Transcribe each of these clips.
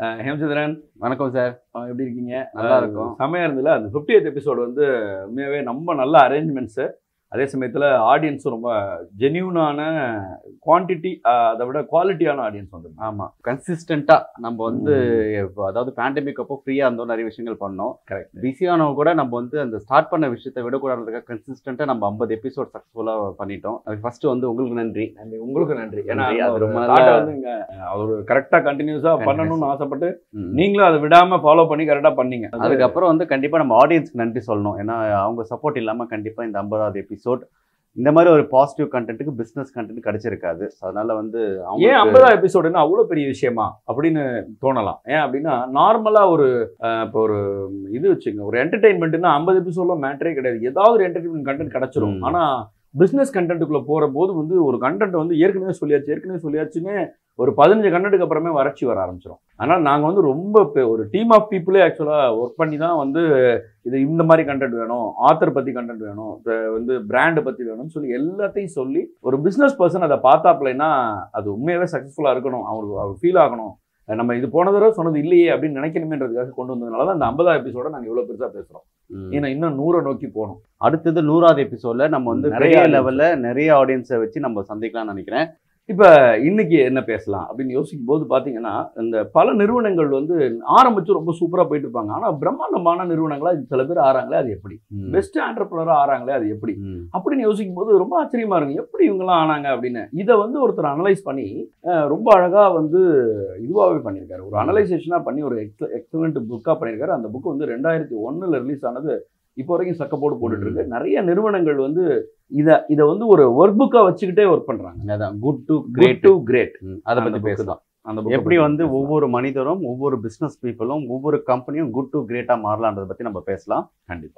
அஹ் ஹேமச்சந்திரன் வணக்கம் சார் அஹ் எப்படி இருக்கீங்க நல்லா இருக்கும். அஹ் செமையா இருந்ததுல அந்த 50th எபிசோடு வந்து உண்மையாவே ரொம்ப நல்ல அரேஞ்ச்மெண்ட்ஸு அதே சமயத்தில் ஆடியன்ஸும் ரொம்ப ஜென்யூனான குவான்டிட்டி அதை விட குவாலிட்டியான ஆடியன்ஸ் வந்து ஆமா கன்சிஸ்டண்டா நம்ம வந்து இப்போ அதாவது பேண்டமிக் அப்போ ஃப்ரீயா இருந்தோம் நிறைய விஷயங்கள் பண்ணோம் கரெக்ட் பிஸியானவங்க கூட நம்ம வந்து அந்த ஸ்டார்ட் பண்ண விஷயத்தை விடக்கூடாதுக்காக கன்சிஸ்டண்டா நம்ம ஐம்பது எபிசோட் சக்ஸஸ்ஃபுல்லா பண்ணிட்டோம் அதுக்கு ஃபர்ஸ்ட் வந்து உங்களுக்கு நன்றி நன்றி உங்களுக்கு நன்றி ஏன்னா நன்றி, அது அது ரொம்ப ரொம்ப நல்லா- வந்து இங்க அவர் கரெக்டாக கண்டினியூஸாக பண்ணணும்னு ஆசைப்பட்டு ம். நீங்களும் அதை விடாம ஃபாலோ பண்ணி கரெக்டாக பண்ணீங்க அதுக்கப்புறம் வந்து கண்டிப்பா நம்ம ஆடியன்ஸ்க்கு நன்றி சொல்லணும் ஏன்னா அவங்க சப்போர்ட் இல்லாம கண்டிப்பா இந்த ஐம்பதாவது எபிசோட் இந்த மாதிரி ஒரு பாசிட்டிவ் கண்டென்ட்டுக்கு பிசினஸ் கண்டென்ட் கிடைச்சிருக்காது So, அதனால வந்து ஏன் அவங்க ஐம்பதாம் எபிசோடுன்னா அவ்வளோ பெரிய விஷயமா அப்படின்னு தோணலாம் ஏன் அப்படின்னா நார்மலாக ஒரு அஹ், இப்போ ஒரு இது வச்சுங்க ஒரு என்டர்டைன்மெண்ட்னா ஐம்பது எபிசோட்ல மேட்டரே கிடையாது ஏதாவது ஒரு என்டர்டைன்மெண்ட் கண்டென்ட் கிடைச்சிரும் ம். ஆனா பிஸ்னஸ் கண்டென்ட்டுக்குள்ள போற போது வந்து ஒரு கண்டென்ட் வந்து ஏற்கனவே சொல்லியாச்சு ஏற்கனவே சொல்லியாச்சுன்னு ஒரு பதினஞ்சு கண்டென்ட்டுக்கு அப்புறமே வறட்சி வர ஆரம்பிச்சிடும் அதனால நாங்க வந்து ரொம்ப பெ- ஒரு டீம் ஆஃப் பீப்புளே ஆக்சுவலா ஒர்க் பண்ணி தான் வந்து இது இந்த மாதிரி கண்டென்ட் வேணும் ஆத்தர் பத்தி கண்டென்ட் வேணும் இப்ப வந்து பிராண்ட் பத்தி வேணும்னு சொல்லி எல்லாத்தையும் சொல்லி ஒரு பிசினஸ் பர்சன் அதை பார்த்தாப்லைன்னா அது உண்மையாவே சக்ஸஸ்ஃபுல்லா இருக்கணும் அவருக்கு அவர் ஃபீல் ஆகணும் நம்ம இது போன தடவை சொன்னது இல்லையே அப்படின்னு நினைக்கணுமேன்றதுக்காக கொண்டு வந்ததுனால தான் அந்த ஐம்பதாம் எபிசோட நாங்க இவ்வளவு பெருசா பேசுறோம் ம். ஏன்னா இன்னும் நூறை நோக்கி போகணும் அடுத்தது நூறாவது எபிசோட்ல நம்ம வந்து நிறைய நிறைய audience. லெவல்ல நிறைய ஆடியன்ஸை வச்சு நம்ம சந்திக்கலாம்னு நினைக்கிறேன் இப்ப இன்னைக்கு என்ன பேசலாம் அப்படின்னு யோசிக்கும் போது பாத்தீங்கன்னா இந்த பல நிறுவனங்கள் வந்து ஆரம்பிச்சு ரொம்ப சூப்பரா போயிட்டு இருப்பாங்க ஆனா பிரம்மாண்டமான நிறுவனங்களா சில பேர் ஆறாங்களே அது எப்படி ம். பெஸ்ட் ஆண்டர்பிரினரா ஆறாங்களே அது எப்படி ம். அப்படின்னு யோசிக்கும் போது ரொம்ப ஆச்சரியமா இருக்கு எப்படி இவங்கெல்லாம் ஆனாங்க அப்படின்னு இதை வந்து ஒருத்தர் அனலைஸ் பண்ணி அஹ், ரொம்ப அழகா வந்து இதுவாகவே பண்ணியிருக்காரு ஒரு அனலைசேஷனா பண்ணி ஒரு எக்ஸலண்ட் புக்கா பண்ணியிருக்காரு அந்த புக் வந்து ரெண்டாயிரத்தி ஒண்ணுல ரிலீஸ் ஆனது இப்போ வரைக்கும் சக்கப்போடு போட்டுட்டு இருக்கு நிறைய நிறுவனங்கள் வந்து இதை இதை வந்து ஒரு ஒர்க் புக்கா வச்சுக்கிட்டே ஒர்க் பண்றாங்க அதான் good to great great to great அதை அந்த பத்தி book பேசலாம் அந்த book எப்படி பத்தி வந்து பேசலாம். ஒவ்வொரு மனிதரும் ஒவ்வொரு பிசினஸ் பீப்புளும் ஒவ்வொரு கம்பெனியும் குட் டு கிரேட்டா மாறலான்றதை பத்தி நம்ம பேசலாம் கண்டிப்பா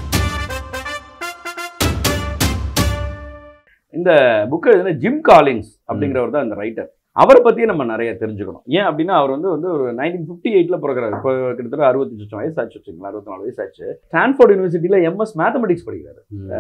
இந்த புக் எழுதின ஜிம் காலின்ஸ் அப்படிங்கிறவர் தான் இந்த ரைட்டர் அவரை பத்தியே நம்ம நிறைய தெரிஞ்சுக்கணும் ஏன் அப்படின்னா அவர் வந்து வந்து ஒரு நைன்டீன் ஃபிஃப்டி எயிட்ல பிறகுறாரு இப்போ கிட்டத்தட்ட அறுபத்தி லட்சம் வயசு ஆச்சு வச்சுங்களா அறுபத்தி நாலு வயசு ஆச்சு ஸ்டான்ஃபோர்ட் யூனிவர்சிட்டியில எம்எஸ் மேத்தமெட்டிக்ஸ் படிக்கிறாரு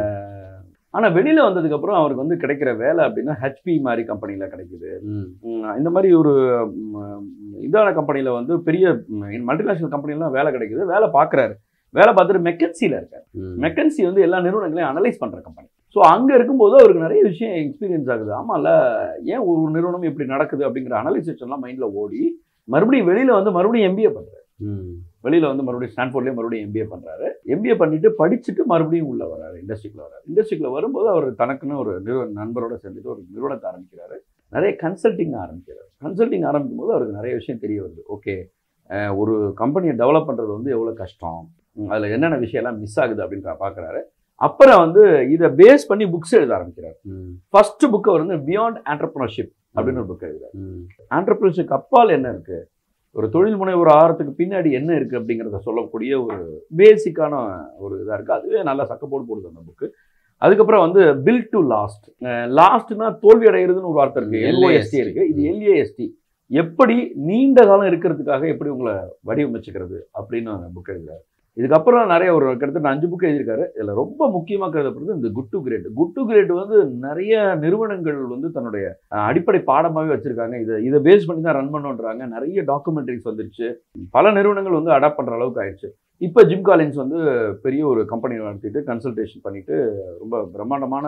ஆனா வெளியில வந்ததுக்கு அப்புறம் அவருக்கு வந்து கிடைக்கிற வேலை அப்படின்னா ஹெச்பி மாதிரி கம்பெனில கிடைக்குது ம். உம், இந்த மாதிரி ஒரு உம், இதான கம்பெனில வந்து பெரிய மல்டிநேஷனல் கம்பெனிலாம் வேலை கிடைக்குது வேலை பார்க்குறாரு வேலை பார்த்துட்டு மெக்கன்சியில் இருக்காரு ம். மெக்கன்சி வந்து எல்லா நிறுவனங்களையும் அனலைஸ் பண்ற கம்பெனி ஸோ அங்க இருக்கும்போது அவருக்கு நிறைய விஷயம் எக்ஸ்பீரியன்ஸ் ஆகுது ஆமால ஏன் ஒரு நிறுவனம் இப்படி நடக்குது அப்படிங்கிற அனலைசேஷன்லாம் மைண்ட்ல ஓடி மறுபடியும் வெளியில வந்து மறுபடியும் எம்பிஏ பண்றாரு ம். வெளியில வந்து மறுபடியும் ஸ்டான்ஃபோர்ட்லேயே மறுபடியும் எம்பிஏ பண்றாரு எம்பிஏ பண்ணிட்டு படிச்சுட்டு மறுபடியும் உள்ள வராரு இண்டஸ்ட்ரிக்குள்ள வராரு இண்டஸ்ட்ரிக்குள்ள வரும்போது அவர் தனக்குன்னு ஒரு நிறுவன நண்பரோட சேர்ந்துட்டு ஒரு நிறுவனத்தை ஆரம்பிக்கிறாரு நிறைய கன்சல்டிங் ஆரம்பிக்கிறாரு கன்சல்டிங் ஆரம்பிக்கும் போது அவருக்கு நிறைய விஷயம் தெரிய வருது ஓகே ஒரு கம்பெனியை டெவலப் பண்றது வந்து எவ்வளவு கஷ்டம் உம், அதுல என்னென்ன விஷயம்லாம் மிஸ் ஆகுது அப்படின்னு பார்க்குறாரு அப்புறம் வந்து இதை பேஸ் பண்ணி புக்ஸ் எழுத ஆரம்பிக்கிறார் ம். ஃபர்ஸ்ட் புக் அவர் வந்து பியாண்ட் ஆண்டர்பிரினர்ஷிப் அப்படின்னு ஒரு புக் எழுதுறாரு ம். ஆண்டர்பிரினர்ஷிப் அப்பால் என்ன இருக்கு ஒரு தொழில் முனைவோர் ஆகிறதுக்கு பின்னாடி என்ன இருக்கு அப்படிங்கிறத சொல்லக்கூடிய ஒரு பேசிக்கான ஒரு இதாக இருக்கு அதுவே நல்லா சக்கப்போடு போடுது அந்த புக்கு அதுக்கப்புறம் வந்து பில் டு லாஸ்ட் லாஸ்ட்னா தோல்வி அடைகிறதுன்னு ஒரு வார்த்தை இருக்கு எல்ஓஎஸ்டி இருக்கு இது எல்ஏஎஸ்டி எப்படி நீண்ட காலம் இருக்கிறதுக்காக எப்படி உங்களை வடிவமைச்சுக்கிறது அப்படின்னு அந்த புக் எழுதுறாரு இதுக்கப்புறம் நிறைய ஒரு கிட்டத்தட்ட அஞ்சு புக் எழுதியிருக்காரு இதில் ரொம்ப முக்கியமாக கருதப்படுறது இந்த good to great good to great வந்து நிறைய நிறுவனங்கள் வந்து தன்னுடைய அஹ், அடிப்படை பாடமாகவே வச்சிருக்காங்க இதை இதை பேஸ் பண்ணி தான் ரன் பண்ணுன்றாங்க நிறைய டாக்குமெண்ட்ரிஸ் வந்துருச்சு பல நிறுவனங்கள் வந்து அடாப்ட் பண்ணுற அளவுக்கு ஆயிடுச்சு இப்போ ஜிம் காலின்ஸ் வந்து பெரிய ஒரு கம்பெனி நடத்திட்டு கன்சல்டேஷன் பண்ணிட்டு ரொம்ப பிரம்மாண்டமான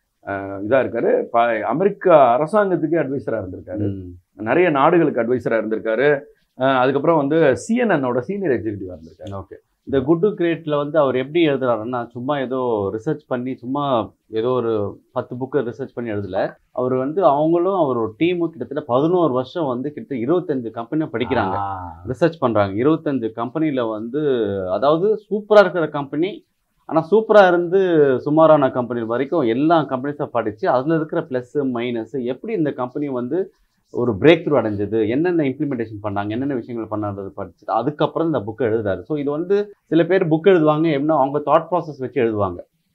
இதாக இருக்காரு ப- அமெரிக்க அரசாங்கத்துக்கே அட்வைசராக இருந்திருக்காரு ம். நிறைய நாடுகளுக்கு அட்வைசராக இருந்திருக்காரு அஹ் அதுக்கப்புறம் வந்து சிஎன்என்னோட சீனியர் எக்ஸிகூட்டிவாக இருந்திருக்காரு ஓகே இந்த குட் டு கிரேட்ல வந்து அவர் எப்படி எழுதுறாருன்னா சும்மா ஏதோ ரிசர்ச் பண்ணி சும்மா ஏதோ ஒரு பத்து புக்கு ரிசர்ச் பண்ணி எழுதல அவர் வந்து அவங்களும் அவர் ஒரு டீமும் கிட்டத்தட்ட பதினோரு வருஷம் வந்து கிட்ட இருபத்தஞ்சு கம்பெனியை படிக்கிறாங்க ரிசர்ச் பண்றாங்க இருபத்தஞ்சு கம்பெனில வந்து அதாவது சூப்பரா இருக்கிற கம்பெனி ஆனா சூப்பரா இருந்து சுமாரான கம்பெனி வரைக்கும் எல்லா கம்பெனிஸும் படிச்சு அதுல இருக்கிற ப்ளஸ் மைனஸ் எப்படி இந்த கம்பெனி வந்து ஒரு பிரேக் த்ரூ அடைஞ்சது என்னென்ன இம்ப்ளிமெண்டேஷன் பண்ணாங்க என்னென்ன விஷயங்கள் பண்ணாது படிச்சுட்டு அதுக்கப்புறம் இந்த புக் எழுதுறாரு ஸோ இது வந்து சில பேர் புக் எழுதுவாங்க எப்படின்னா அவங்க தாட் ப்ராசஸ் வச்சு எழுதுவாங்க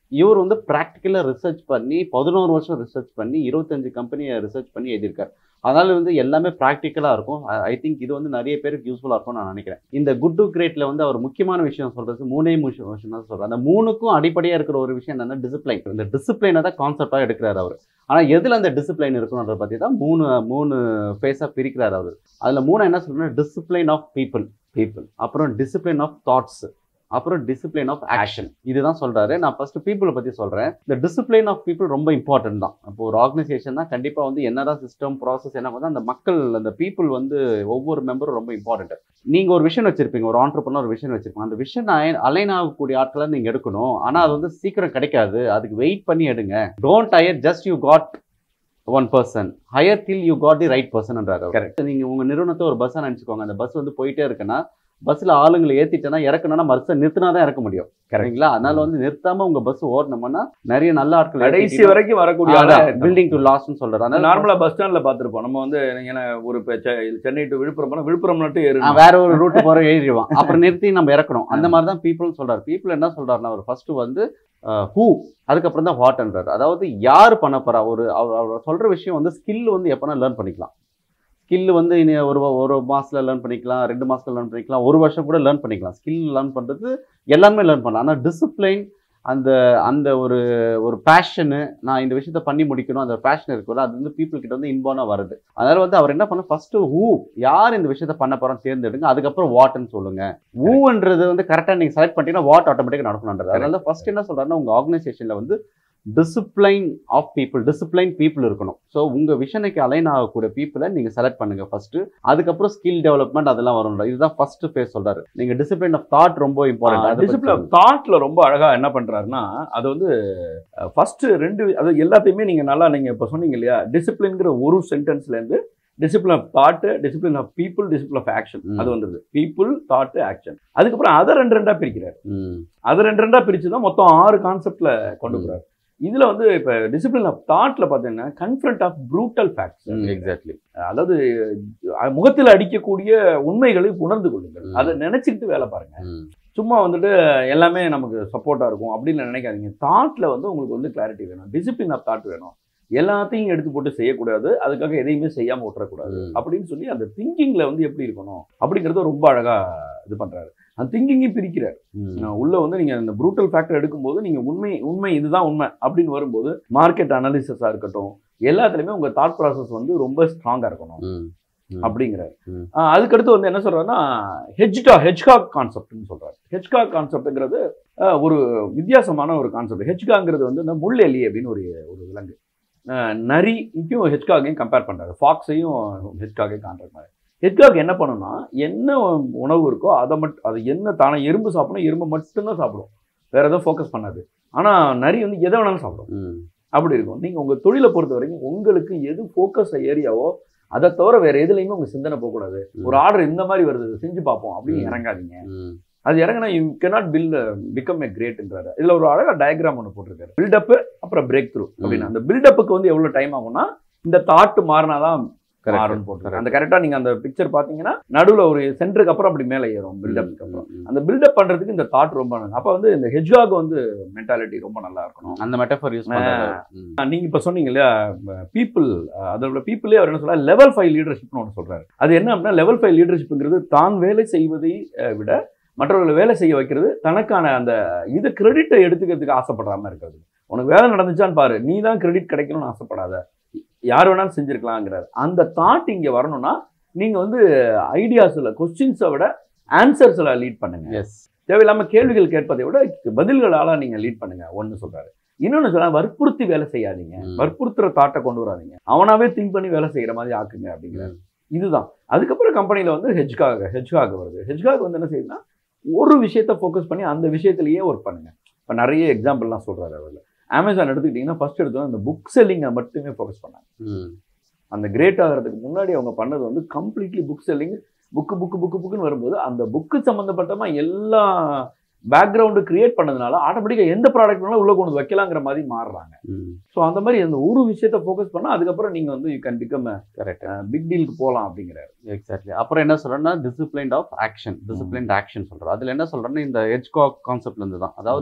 இவர் வந்து ப்ராக்டிக்கலாக ரிசர்ச் பண்ணி பதினோரு வருஷம் ரிசர்ச் பண்ணி இருபத்தஞ்சு கம்பெனியை ரிசர்ச் பண்ணி எழுதியிருக்காரு அதனால வந்து எல்லாமே ப்ராக்டிக்கலாக இருக்கும் ஐ திங்க் இது வந்து நிறைய பேருக்கு யூஸ்ஃபுல்லாக இருக்கும்னு நான் நினைக்கிறேன் இந்த குட் டு கிரேட்ல வந்து அவர் முக்கியமான விஷயம் சொல்றது மூணே விஷயம் விஷயம் தான் சொல்றாரு அந்த மூணுக்கும் அடிப்படையாக இருக்கிற ஒரு விஷயம் என்னன்னா டிசிப்ளைன் இந்த டிசிப்ளைனை தான் கான்செப்டாக எடுக்கிறாரு அவர் ஆனால் எதில் அந்த டிசிப்ளைன் இருக்கணுன்றத பற்றி தான் மூணு மூணு ஃபேஸாக பிரிக்கிறார் அவர் அதில் மூணு என்ன சொல்றேன்னா டிசிப்ளைன் ஆஃப் பீப்புள் பீப்புள் அப்புறம் டிசிப்ளைன் ஆஃப் தாட்ஸ் அப்புறம் டிசிப்ளின் ஆஃப் ஆக்ஷன் இதுதான் சொல்றாரு நான் ஃபர்ஸ்ட் பீப்புளை பத்தி சொல்றேன் இந்த டிசிப்ளின் ஆஃப் பீப்புள் ரொம்ப இம்பார்ட்டன்ட் தான் இப்போ ஒரு ஆர்கனைசேஷன் தான் கண்டிப்பா வந்து என்னதான் சிஸ்டம் ப்ராசஸ் என்ன பண்ணா அந்த மக்கள் அந்த பீப்புள் வந்து ஒவ்வொரு மெம்பரும் ரொம்ப இம்பார்ட்டன்ட் நீங்க ஒரு விஷன் வச்சிருப்பீங்க ஒரு ஆண்டர்பனர் ஒரு விஷன் வச்சிருப்பீங்க அந்த விஷன் அலைன் ஆகக்கூடிய ஆட்களை நீங்க எடுக்கணும் ஆனா அது வந்து சீக்கிரம் கிடைக்காது அதுக்கு வெயிட் பண்ணி எடுங்க don't hire just you got one person hire till you got the right பர்சன்ன்றாரு Correct. நீங்க உங்க நிறுவனத்தை ஒரு பஸ்ஸா நினைச்சுக்கோங்க அந்த பஸ் வந்து போயிட்டே இருக்குன்னா பஸ்ல ஆளுங்களை ஏத்திட்டேன்னா இறக்கணும்னா மறுச நிறுத்தினா தான் இறக்க முடியும் சரிங்களா அதனால வந்து நிறுத்தாம உங்க பஸ் ஓடணும்னா நிறைய நல்ல ஆட்கள் கடைசி வரைக்கும் வரக்கூடிய பில்டிங் டு லாஸ்ட்னு சொல்றாரு அதனால நார்மலா பஸ் ஸ்டாண்ட்ல பாத்திருப்போம் நம்ம வந்து ஏன்னா ஒரு இப்ப செ- சென்னை டு விழுப்புரம் போனா விழுப்புரம் மட்டும் ஏறு ஆ, வேற ஒரு ரூட் போற எழுதிடுவான் அப்புறம் நிறுத்தி நம்ம இறக்கணும் அந்த மாதிரி தான் பீப்புள் சொல்றாரு பீப்புள் என்ன சொல்றாருன்னா அவர் ஃபர்ஸ்ட் வந்து ஹூ அதுக்கப்புறம் தான் வாட்ன்றாரு அதாவது யார் பண்ண போறா ஒரு அவர் அவர் சொல்ற விஷயம் வந்து ஸ்கில் வந்து எப்பனா லேர்ன் பண்ணிக்கலாம் ஸ்கில் வந்து இனி ஒரு ஒரு மாசத்துல லேர்ன் பண்ணிக்கலாம் ரெண்டு மாசத்துல லேர்ன் பண்ணிக்கலாம் ஒரு வருஷம் கூட லேர்ன் பண்ணிக்கலாம் ஸ்கில் லேர்ன் பண்றது எல்லாருமே லேர்ன் பண்ணலாம் ஆனால் டிசிப்ளைன் அந்த அந்த ஒரு ஒரு பேஷனு நான் இந்த விஷயத்த பண்ணி முடிக்கணும் அந்த பேஷன் இருக்குல்ல அது வந்து பீப்புள் கிட்ட வந்து இன்பார்னாக வருது அதனால வந்து அவர் என்ன பண்ண ஃபர்ஸ்ட் ஹூ யார் இந்த விஷயத்த பண்ண போறோம் தேர்ந்தெடுங்க அதுக்கப்புறம் வாட்னு சொல்லுங்க ஊன்றது வந்து கரெக்டாக நீங்கள் செலக்ட் பண்ணிட்டீங்கன்னா வாட் ஆட்டோமேட்டிக்காக நடக்கணுன்றது அதனால ஃபர்ஸ்ட் என்ன சொல்றாருன்னா உங்க ஆர்கனைசேஷன்ல வந்து discipline of people discipline people இருக்கணும் ஸோ உங்க விஷனுக்கு அலைன் ஆகக்கூடிய பீப்புளை நீங்க செலக்ட் பண்ணுங்க ஃபர்ஸ்ட் அதுக்கப்புறம் ஸ்கில் டெவலப்மெண்ட் அதெல்லாம் வரும் இதுதான் ஃபர்ஸ்ட் ஃபேஸ் சொல்றாரு நீங்க டிசிப்ளின் ஆஃப் தாட் ரொம்ப இம்பார்ட்டன்ட் டிசிப்ளின் தாட்ல ரொம்ப அழகா என்ன பண்றாருன்னா அது வந்து ஃபர்ஸ்ட் ரெண்டு அது எல்லாத்தையுமே நீங்க நல்லா நீங்க இப்ப சொன்னீங்க இல்லையா டிசிப்ளின்ங்கிற ஒரு சென்டென்ஸ்ல இருந்து discipline of thought discipline of people discipline of action ம். அது வந்தது பீப்புள் தாட் ஆக்ஷன் அதுக்கப்புறம் அதை ரெண்டு ரெண்டா பிரிக்கிறார் ம் அது ரெண்டு ரெண்டா பிரிச்சு தான் மொத்தம் ஆறு கான்செப்ட்ல கொண்டு போறாரு இதுல வந்து இப்ப டிசிப்ளின் ஆஃப் தாட்ல பாத்தீங்கன்னா confront of brutal facts exactly அதாவது அஹ், முகத்தில் அடிக்கக்கூடிய உண்மைகளை உணர்ந்து கொள்ளுங்கள் ம். அதை நினைச்சுக்கிட்டு வேலை பாருங்க சும்மா வந்துட்டு எல்லாமே நமக்கு சப்போர்ட்டா இருக்கும் அப்படின்னு நினைக்காதீங்க தாட்ல வந்து உங்களுக்கு வந்து கிளாரிட்டி வேணும் டிசிப்ளின் ஆஃப் தாட் வேணும் எல்லாத்தையும் எடுத்து போட்டு செய்யக்கூடாது அதுக்காக எதையுமே செய்யாம விட்டுறக்கூடாது அப்படின்னு சொல்லி அந்த திங்கிங்ல வந்து எப்படி இருக்கணும் அப்படிங்கறத ரொம்ப அழகா இது பண்றாரு அந்த திங்கிங்கையும் பிரிக்கிறார் நான் உள்ள வந்து நீங்க இந்த ப்ரூட்டல் ஃபேக்டர் எடுக்கும்போது நீங்க உண்மை உண்மை இதுதான் உண்மை அப்படின்னு வரும்போது மார்க்கெட் அனாலிசிஸா இருக்கட்டும் எல்லாத்துலயுமே உங்க தாட் ப்ராசஸ் வந்து ரொம்ப ஸ்ட்ராங்கா இருக்கணும் அப்படிங்கிறாரு ம். ஆஹ் அதுக்கடுத்து வந்து என்ன சொல்றாருன்னா ஹெஜ்டா ஹெச்காக் கான்செப்ட்னு சொல்றாரு ஹெச்காக் கான்செப்ட்ங்கிறது ஆஹ் ஒரு வித்தியாசமான ஒரு கான்செப்ட் ஹெச்காங்கிறது வந்து இந்த முள்ளெலி அப்படின்னு ஒரு ஒரு விலங்கு ஆஹ் நரிக்கும் ஹெச்காகையும் கம்பேர் பண்றாரு ஃபாக்ஸையும் ஹெச்காகையும் கான்ட்ராக்ட் பண்ணாரு ஹெச்காக் என்ன பண்ணும்னா என்ன உணவு இருக்கோ அதை மட்டும் அது என்ன தானே எறும்பு சாப்பிடணும் எறும்பு மட்டும்தான் சாப்பிடும் வேற எதுவும் ஃபோக்கஸ் பண்ணாது ஆனா நரி வந்து எதை வேணாலும் சாப்பிடும் அப்படி இருக்கும் நீங்க உங்க தொழிலை பொறுத்த வரைக்கும் உங்களுக்கு எது ஃபோக்கஸ் ஏரியாவோ அதை தவிர வேற எதுலையுமே உங்க சிந்தனை போகக்கூடாது ஒரு ஆர்டர் இந்த மாதிரி வருது இதை செஞ்சு பார்ப்போம் அப்படின்னு ம். இறங்காதீங்க அது இறங்கினா you cannot build become a கிரேட்ன்றாரு இதுல ஒரு அழகா டயக்ராம் ஒன்று போட்டிருக்காரு பில்டப் அப்புறம் பிரேக் த்ரூ அப்படின்னு அந்த பில்டப்புக்கு வந்து எவ்வளவு டைம் ஆகும்னா இந்த தாட் மாறினாதான் மாறும்னு போட்டிருக்காரு அந்த கரெக்டா நீங்க அந்த பிக்சர் பாத்தீங்கன்னா நடுவுல ஒரு சென்டருக்கு அப்புறம் அப்படி மேலே ஏறும் பில்டப்க்கு அப்புறம் அந்த பில்டப் பண்றதுக்கு இந்த தாட் ரொம்ப நல்லது. அப்ப வந்து இந்த ஹெஜ்காக் வந்து மென்டாலிட்டி ரொம்ப நல்லா இருக்கணும் அந்த மெட்டஃபர் யூஸ் பண்றாரு நீங்க இப்ப சொன்னீங்க இல்லையா பீப்புள் அதோட பீப்புளே அவர் என்ன சொல்றாரு லெவல் ஃபைவ் லீடர்ஷிப்னு ஒன்று சொல்றாரு அது என்ன அப்படின்னா லெவல் ஃபைவ் லீடர்ஷிப்ங்கிறது தான் வேலை செய்வதை அஹ், விட மற்றவர்களை வேலை செய்ய வைக்கிறது தனக்கான அந்த இது கிரெடிட்டை எடுத்துக்கிறதுக்கு ஆசைப்படுறாம இருக்கிறது உனக்கு வேலை நடந்துச்சான்னு பாரு நீ தான் கிரெடிட் கிடைக்கணும்னு ஆசைப்படாத யார் வேணாலும் செஞ்சிருக்கலாங்கிறார் அந்த தாட் இங்க வரணும்னா நீங்க வந்து ஐடியாஸ்ல கொஸ்டின்ஸை விட ஆன்சர்ஸ்ல லீட் பண்ணுங்க எஸ் தேவையில்லாம கேள்விகள் கேட்பதை விட பதில்களால நீங்க லீட் பண்ணுங்க ஒன்னு சொல்றாரு இன்னொன்னு சொல்ல வற்புறுத்தி வேலை செய்யாதீங்க ம். வற்புறுத்துற தாட்டை கொண்டு வராதீங்க அவனாவே திங்க் பண்ணி வேலை செய்யற மாதிரி ஆக்குங்க அப்படிங்கிறாரு இதுதான் அதுக்கப்புறம் கம்பெனில வந்து ஹெச்காக ஹெச்காக வருது ஹெச்காக வந்து என்ன செய்யுதுன்னா ஒரு விஷயத்த ஃபோக்கஸ் பண்ணி அந்த விஷயத்திலேயே ஒர்க் பண்ணுங்க இப்போ நிறைய எக்ஸாம்பிள்லாம் சொல்றாரு அவர்ல அமேசான் எடுத்துக்கிட்டிங்கன்னா ஃபர்ஸ்ட் எடுத்தோம் அந்த புக் செல்லிங்கை மட்டுமே ஃபோக்கஸ் பண்ணாங்க அந்த கிரேட் ஆகிறதுக்கு முன்னாடி அவங்க பண்ணது வந்து completely book selling book book book புக்குன்னு வரும்போது அந்த புக்கு சம்மந்தப்பட்டமா எல்லா பேக்ரவுண்டு கிரியேட் பண்ணதுனால ஆட்டோமேட்டிக்காக எந்த ப்ராடக்ட் வேணாலும் உள்ள கொண்டு வந்து வைக்கலாங்கிற மாதிரி மாறுறாங்க ஸோ அந்த மாதிரி அந்த ஒரு விஷயத்தை ஃபோக்கஸ் பண்ணால் அதுக்கப்புறம் நீங்கள் வந்து you can become correct big டீலுக்கு போகலாம் அப்படிங்கிறாரு எக்ஸாக்ட்லி அப்புறம் என்ன சொல்றேன்னா disciplined of action disciplined action சொல்றோம் அதுல என்ன சொல்றேன்னா இந்த எஜ்காக் கான்செப்ட்ல இருந்து தான் அதாவது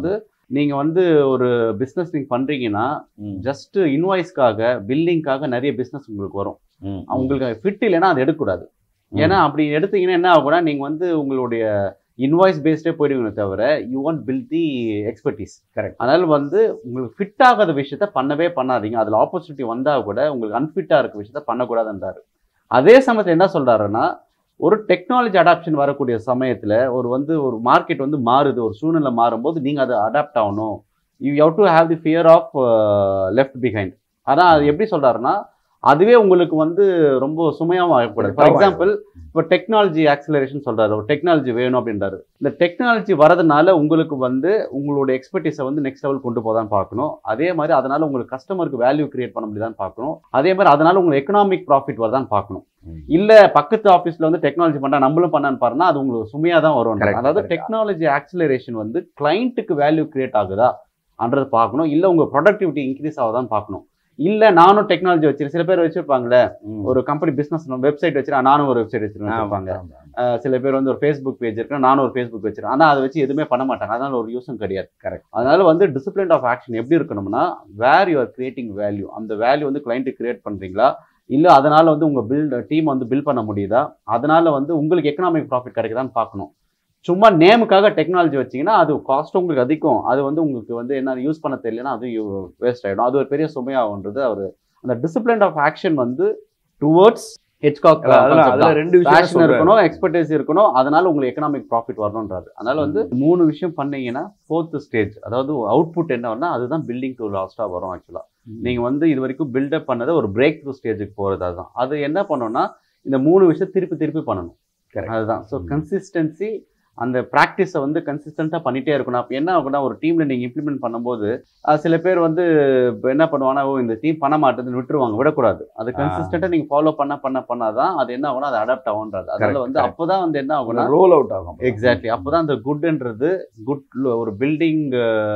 நீங்க வந்து ஒரு பிசினஸ் நீங்க பண்றீங்கன்னா ம். ஜஸ்ட் இன்வாய்ஸ்க்காக பில்லிங்காக நிறைய பிசினஸ் உங்களுக்கு வரும் ம். உங்களுக்கு ஃபிட் இல்லைன்னா அது எடுக்கக்கூடாது ம். ஏன்னா அப்படி எடுத்தீங்கன்னா என்ன ஆகும்னா நீங்க வந்து உங்களுடைய இன்வாய்ஸ் பேஸ்டே போயிடுவீங்க தவிர you want build the expertise Correct. அதனால வந்து உங்களுக்கு ஃபிட் ஆகாத விஷயத்த பண்ணவே பண்ணாதீங்க அதுல ஆப்பர்ச்சுனிட்டி வந்தா கூட உங்களுக்கு அன்ஃபிட்டா இருக்க விஷயத்த பண்ணக்கூடாதுன்றாரு அதே சமயத்துல என்ன சொல்றாருன்னா ஒரு டெக்னாலஜி அடாப்ஷன் வரக்கூடிய சமயத்துல ஒரு வந்து ஒரு மார்க்கெட் வந்து மாறுது ஒரு சூழ்நிலை மாறும்போது நீங்க அதை அடாப்ட் ஆகணும் you have to have the fear of left behind அதான் அது எப்படி சொல்றாருன்னா அதுவே உங்களுக்கு வந்து ரொம்ப சுமையாகவும் ஆகக்கூடாது ஃபார் ஆமா. எக்ஸாம்பிள் இப்போ டெக்னாலஜி ஆக்சிலரேஷன் சொல்றாரு ஒரு டெக்னாலஜி வேணும் அப்படின்றாரு இந்த டெக்னாலஜி வரதுனால உங்களுக்கு வந்து உங்களோட எக்ஸ்பர்டீஸை வந்து நெக்ஸ்ட் லெவல் கொண்டு போதான் பார்க்கணும் அதே மாதிரி அதனால உங்களுக்கு கஸ்டமருக்கு வேல்யூ கிரியேட் பண்ண முடியுதான்னு பார்க்கணும் அதே மாதிரி அதனால உங்களுக்கு எக்கனாமிக் ப்ராஃபிட் வரதான் பார்க்கணும் ம். இல்ல பக்கத்து ஆஃபீஸ்ல வந்து டெக்னாலஜி பண்ணா நம்மளும் பண்ணான்னு பாருன்னா அது உங்களுக்கு சுமையா தான் வரும் Correct, அதாவது correct. டெக்னாலஜி ஆக்சிலரேஷன் வந்து கிளைண்ட்டுக்கு வேல்யூ கிரியேட் ஆகுதா அன்றது பார்க்கணும் இல்ல உங்க ப்ரொடக்டிவிட்டி இன்க்ரீஸ் ஆகுதான்னு பார்க்கணும் இல்ல நானும் டெக்னாலஜி வச்சிருக்கேன் சில பேர் வச்சிருப்பாங்களே ம். ஒரு கம்பெனி பிசினஸ் வெப்சைட் வச்சிருக்கேன் நானும் ஒரு வெப்சைட் வச்சிருக்கேன் ஆமா, வச்சிருப்பாங்க ஆமா. அஹ் சில பேர் வந்து ஒரு ஃபேஸ்புக் பேஜ் இருக்கு நானும் ஒரு ஃபேஸ்புக் வச்சிருக்கேன் ஆனா அதை வச்சு எதுவுமே பண்ண மாட்டாங்க அதனால ஒரு யூஸும் கிடையாது Correct. அதனால வந்து டிசிப்ளின் ஆஃப் ஆக்ஷன் எப்படி இருக்கணும்னா where you are creating value அந்த வேல்யூ வந்து கிளைண்ட்டு கிரியேட் பண்றீங்களா இல்ல அதனால வந்து உங்க பில்ட் டீம் வந்து பில்ட் பண்ண முடியுதா அதனால வந்து உங்களுக்கு எக்கனாமிக் ப்ராஃபிட் கிடைக்குதான்னு பார்க்கணும் சும்மா நேமுக்காக டெக்னாலஜி வச்சீங்கன்னா அது காஸ்ட் உங்களுக்கு அதிகம் அது வந்து உங்களுக்கு வந்து என்ன யூஸ் பண்ண தெரியலனா அது வேஸ்ட் ஆயிடும் அது ஒரு பெரிய சுமையாகுன்றது அவர் அந்த டிசிப்ளின் ஆஃப் ஆக்ஷன் வந்து டுவர்ட்ஸ் ஹெச்காக் இல்ல, அதுல- அதுல ரெண்டு விஷயம் பேஷன் சொல்றாரு. இருக்கணும் எக்ஸ்பர்டைஸ் இருக்கணும் அதனால உங்களுக்கு எக்கனாமிக் ப்ராஃபிட் வரணுன்றாரு அதனால வந்து மூணு விஷயம் பண்ணீங்கன்னா ஃபோர்த் ஸ்டேஜ் அதாவது அவுட்புட் என்ன வரணும் அதுதான் பில்டிங் டு லாஸ்ட்டாக வரும் ஆக்சுவலாக நீங்க வந்து இது வரைக்கும் பில்டப் பண்ணதை ஒரு பிரேக் த்ரூ ஸ்டேஜுக்கு போறது அதுதான் அது என்ன பண்ணணும்னா இந்த மூணு விஷயம் திருப்பி திருப்பி பண்ணணும் Correct. அதுதான் ஸோ ம். கன்சிஸ்டன்சி அந்த ப்ராக்டிஸை வந்து கன்சிஸ்டண்ட்டாக பண்ணிட்டே இருக்கணும் அப்போ என்ன ஆகும்னா ஒரு டீமில் நீங்கள் இம்ப்ளிமெண்ட் பண்ணும்போது அஹ், சில பேர் வந்து இப்ப என்ன பண்ணுவாங்கன்னா ஓ இந்த டீம் பண்ண மாட்டேதுன்னு விட்டுருவாங்க விடக்கூடாது அது ஆ. கன்சிஸ்டண்ட்டாக நீங்கள் ஃபாலோ பண்ண பண்ண பண்ணாதான் அது என்ன ஆகும்னா அது அடாப்ட் ஆகுன்றது அதனால Correct, வந்து correct. அப்போதான் வந்து என்ன ஆகும்னா ரோல் அவுட் ஆகும் எக்ஸாக்ட்லி அப்போதான் அந்த குட்ன்றது குட் ஒரு பில்டிங்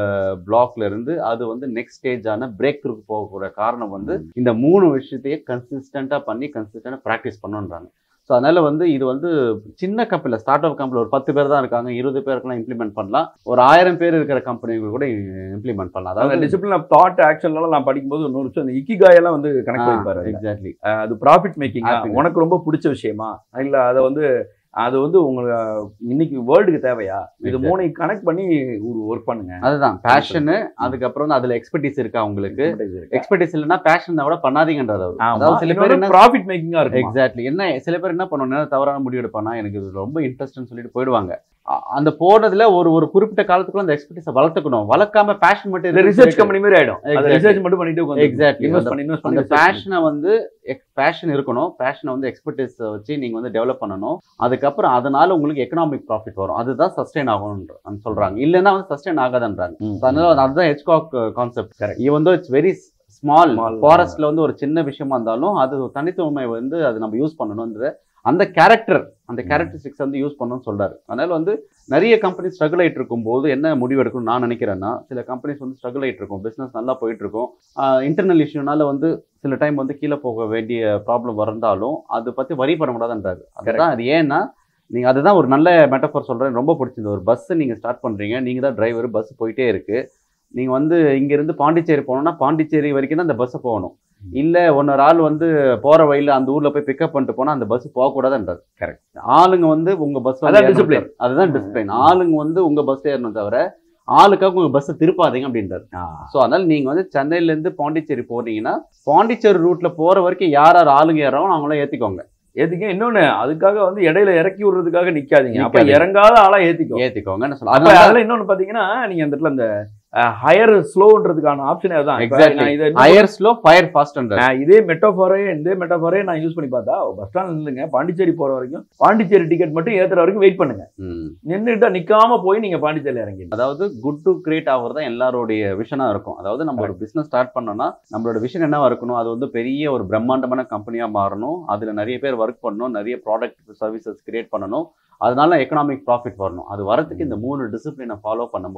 பிளாக்ல இருந்து அது வந்து நெக்ஸ்ட் ஸ்டேஜான பிரேக் த்ரூக்கு போகக்கூடிய காரணம் வந்து இந்த மூணு விஷயத்தையே கன்சிஸ்டண்டா பண்ணி கன்சிஸ்டண்டா ப்ராக்டிஸ் பண்ணுன்றாங்க ஸோ அதனால வந்து இது வந்து சின்ன கம்பெனியில் ஸ்டார்ட் அப் கம்பெனியில் ஒரு பத்து பேர் தான் இருக்காங்க இருபது பேருக்குலாம் இம்ப்ளிமெண்ட் பண்ணலாம் ஒரு ஆயிரம் பேர் இருக்கிற கம்பெனிகள் கூட இம்ப்ளிமெண்ட் பண்ணலாம் அந்த அதாவது டிசிப்ளின் ஆஃப் தாட் ஆக்ஷன்லாம் நான் படிக்கும்போது இன்னொரு விஷயம் அந்த இக்கிகாய் எல்லாம் வந்து கணக்கு வைப்பாரு அதுல. எக்ஸாக்ட்லி அஹ் அது ப்ராஃபிட் மேக்கிங் Happiness. உனக்கு ரொம்ப பிடிச்ச விஷயமா இல்ல அதை வந்து அது வந்து உங்களுக்கு இன்னைக்கு வேர்ல்டுக்கு தேவையா இது Exactly. மூணையும் கனெக்ட் பண்ணி ஒரு ஒர்க் பண்ணுங்க அதுதான் பேஷனு அதுக்கப்புறம் வந்து அதுல எக்ஸ்பர்டீஸ் இருக்கா உங்களுக்கு இருக்கு. எக்ஸ்பர்டீஸ் இல்லைன்னா பேஷன் கூட பண்ணாதீங்கன்றது அவர் ஆமா. அதாவது சில பேர் என்ன ப்ராஃபிட் மேக்கிங்கா இருக்கு எக்ஸாக்ட்லி என்ன சில பேர் என்ன பண்ணுவாங்க தவறான முடிவு எடுப்பானா எனக்கு இது ரொம்ப இன்ட்ரெஸ்ட்னு சொல்லிட்டு போயிடுவாங்க அ- அந்த போனதுல ஒரு ஒரு குறிப்பிட்ட காலத்துக்குள்ள அந்த எக்ஸ்பர்டீஸை வளர்த்துக்கணும் வளர்க்காம பேஷன் மட்டும் இந்த ரிசர்ச் கம்பெனி மாதிரி ஆயிடும் அது Exactly. ரிசர்ச் மட்டும் பண்ணிட்டு உட்காந்து எக்ஸாக்ட்லி இன்வெஸ்ட் பண்ணி இன்வெஸ்ட் அந்த பண்ணி research பண்ணி. பேஷனை வந்து பேஷன் இருக்கணும் பேஷனை வந்து எக்ஸ்பர்டீஸ் வச்சு நீங்க வந்து டெவலப் பண்ணணும் அதுக்கப்புறம் அதனால உங்களுக்கு எக்கனாமிக் ப்ராஃபிட் வரும் அதுதான் சஸ்டெயின் ஆகும்ன்ற சொல்றாங்க இல்லைன்னா வந்து சஸ்டெயின் ஆகாதுன்றாங்க ம். So, அதனால அதுதான் hedgehog concept Correct. Even though it's very small Small. ஃபாரஸ்ட்ல வந்து ஒரு சின்ன விஷயமா இருந்தாலும் அது தனித்துவமை வந்து அது நம்ம யூஸ் பண்ணணும்ன்ற அந்த கேரக்டர் அந்த கேரக்டரிஸ்டிக்ஸ் வந்து யூஸ் பண்ணணும்னு சொல்றாரு அதனால வந்து நிறைய கம்பெனி ஸ்ட்ரகிள் ஆயிட்டு இருக்கும்போது என்ன முடிவு எடுக்கணும்னு நான் நினைக்கிறேன்னா சில கம்பெனிஸ் வந்து ஸ்ட்ரகிள் ஆயிட்டு இருக்கும் பிசினஸ் நல்லா போயிட்டு இருக்கும் இன்டர்னல் இஷ்யூனால வந்து சில டைம் வந்து கீழே போக வேண்டிய ப்ராப்ளம் வந்தாலும் அதை பத்தி வரி பண்ண கூடாதுன்றாரு அதுதான் அது ஏன்னா நீங்க அதுதான் ஒரு நல்ல மெட்டஃபர் சொல்றேன் ரொம்ப பிடிச்சிருந்தது ஒரு பஸ் நீங்க ஸ்டார்ட் பண்றீங்க நீங்க தான் டிரைவர் பஸ் போயிட்டே இருக்கு நீங்க வந்து இங்க இருந்து பாண்டிச்சேரி போகணும்னா பாண்டிச்சேரி வரைக்கும் தான் அந்த பஸ் போகணும் இல்ல ஒன்னொரு ஆள் வந்து போற வழியில அந்த ஊர்ல போய் பிக்கப் பண்ணிட்டு போனா அந்த பஸ் போக கூடாதுன்றாரு Correct. ஆளுங்க வந்து உங்க பஸ் அதான் discipline. அதுதான் டிசிப்ளின் ஆளுங்க வந்து உங்க பஸ் ஏறணும் தவிர ஆளுக்காக உங்க பஸ் திருப்பாதீங்க அப்படின்றாரு ஆ. ஸோ அதனால நீங்க வந்து சென்னையில இருந்து பாண்டிச்சேரி போறீங்கன்னா பாண்டிச்சேரி ரூட்ல போற வரைக்கும் யார் யார் ஆளுங்க ஏறாங்களோ அவங்கள ஏத்திக்கோங்க ஏத்திக்க இன்னொன்னு அதுக்காக வந்து இடையில இறக்கி விடுறதுக்காக நிக்காதீங்க அப்ப நிக்காதீங்க. இறங்காத ஆளா ஏத்திக்கோ ஏத்திக்கோங்கன்னு அப்ப சொல்லுவாங்க அதுல இன்னொன்னு பாத்தீங்கன்னா நீங்க அந்த இடத்துல அந்த ஹையர் ஸ்லோன்றதுக்கான ஆப்ஷனே அதான் இப்ப Exactly. நான் இதை இன்னும் ஹையர் ஸ்லோ ஃபயர் ஃபாஸ்ட்ன்றாரு நான் இதே மெட்டோஃபாரே இதே மெட்டோஃபாரே நான் யூஸ் பண்ணி பார்த்தா பஸ் ஸ்டாண்ட் நில்லுங்க பாண்டிச்சேரி போற வரைக்கும் பாண்டிச்சேரி டிக்கெட் மட்டும் ஏத்துற வரைக்கும் வெயிட் பண்ணுங்க ம். நின்றுட்டா நிக்காம போய் நீங்க பாண்டிச்சேரி இறங்கி அதாவது குட் டு கிரியேட் ஆகிறது தான் எல்லாருடைய விஷனா இருக்கும் அதாவது நம்ம ஒரு பிசினஸ் ஸ்டார்ட் பண்ணோம்னா நம்மளோட விஷன் என்னவா இருக்கணும் அது வந்து பெரிய ஒரு பிரம்மாண்டமான கம்பெனியா மாறணும் அதுல நிறைய பேர் ஒர்க் பண்ணணும் நிறைய ப்ராடக்ட் சர்வீசஸ் கிரியேட் பண்ணணும் அதனால எக்கனாமிக் ப்ராஃபிட் வரணும் அது வரதுக்கு இந்த மூணு டிசிப்ளினை ஃபாலோ பண்ணும்போது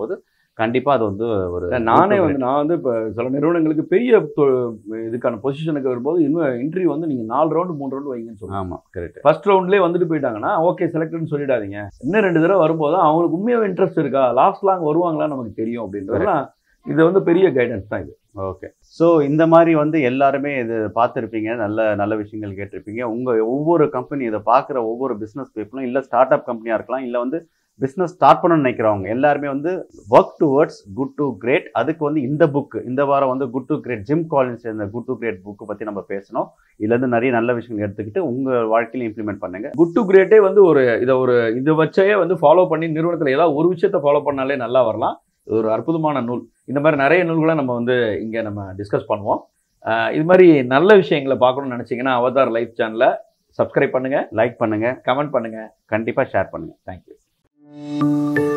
கண்டிப்பா அது வந்து ஒரு நானே வந்து நான் வந்து இப்போ சில நிறுவனங்களுக்கு பெரிய தொ- இதுக்கான பொசிஷனுக்கு வரும்போது இன்னும் இன்டர்வியூ வந்து நீங்கள் நாலு ரவுண்டு மூணு ரவுண்டு வைங்கன்னு சொல்லுவாங்க ஆமா கரெக்ட் ஃபர்ஸ்ட் ரவுண்ட்லேயே வந்துட்டு போயிட்டாங்கன்னா ஓகே செலக்ட்னு சொல்லிடாதீங்க இன்னும் ரெண்டு தடவை வரும்போது தான் அவங்களுக்கு உண்மையாகவே இன்ட்ரெஸ்ட் இருக்கா லாஸ்ட் லாங் வருவாங்களா நமக்கு தெரியும் அப்படின்றதுலாம் இது வந்து பெரிய கைடன்ஸ் தான் இது ஓகே ஸோ இந்த மாதிரி வந்து எல்லாருமே இது பார்த்துருப்பீங்க நல்ல நல்ல விஷயங்கள் கேட்டிருப்பீங்க உங்கள் ஒவ்வொரு கம்பெனி இதை பார்க்குற ஒவ்வொரு பிஸ்னஸ் பீப்புளும் இல்லை ஸ்டார்ட் அப் கம்பெனியாக இருக்கலாம் இல்லை வந்து பிஸ்னஸ் ஸ்டார்ட் பண்ணணும்னு நினைக்கிறவங்க எல்லாருமே வந்து work towards good to great அதுக்கு வந்து இந்த புக் இந்த வாரம் வந்து good to great Jim Collins இந்த குட் டு கிரேட் புக்கு பற்றி நம்ம பேசணும் இதுலேருந்து நிறைய நல்ல விஷயங்கள் எடுத்துக்கிட்டு உங்கள் வாழ்க்கையில இம்ப்ளிமெண்ட் பண்ணுங்க குட் டு கிரேட்டே வந்து ஒரு இதை ஒரு இதை வச்சே வந்து ஃபாலோ பண்ணி நிறுவனத்தில் ஏதாவது ஒரு விஷயத்த ஃபாலோ பண்ணாலே நல்லா வரலாம் இது ஒரு அற்புதமான நூல் இந்த மாதிரி நிறைய நூல்களை நம்ம வந்து இங்கே நம்ம டிஸ்கஸ் பண்ணுவோம் அஹ் இது மாதிரி நல்ல விஷயங்களை பார்க்கணும்னு நினச்சிங்கன்னா அவதார் லைஃப் சேனலை சப்ஸ்கிரைப் பண்ணுங்கள் லைக் பண்ணுங்க கமெண்ட் பண்ணுங்கள் கண்டிப்பாக ஷேர் பண்ணுங்க தேங்க்யூ